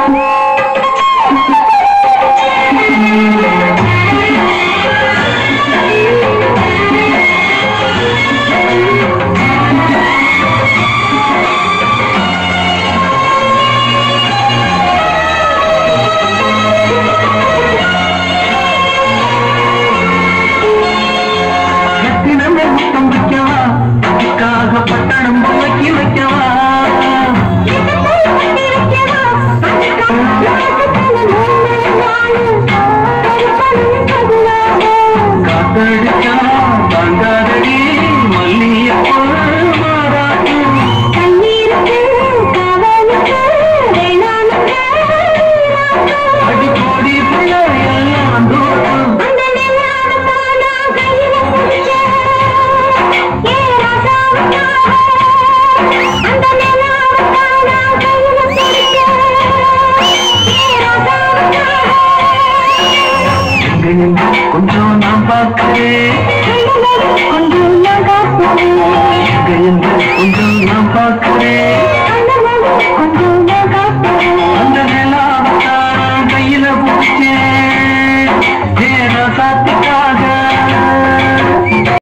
ரத்தினமே முத்தம் வைக்கவா அதுக்காக பட்டணம் துவக்கி வைக்கவா காத்தடிச்சா தாங்காதடி மல்லியப்பா மாறாட்டு அடி கோடி பிள்ளை எல்லாம் தூரம் எங்க கொஞ்சம் நான் பார்க்கிறேன் எங்க எங்க கொஞ்சம் நான் பார்க்கிறேன் அந்த நிலா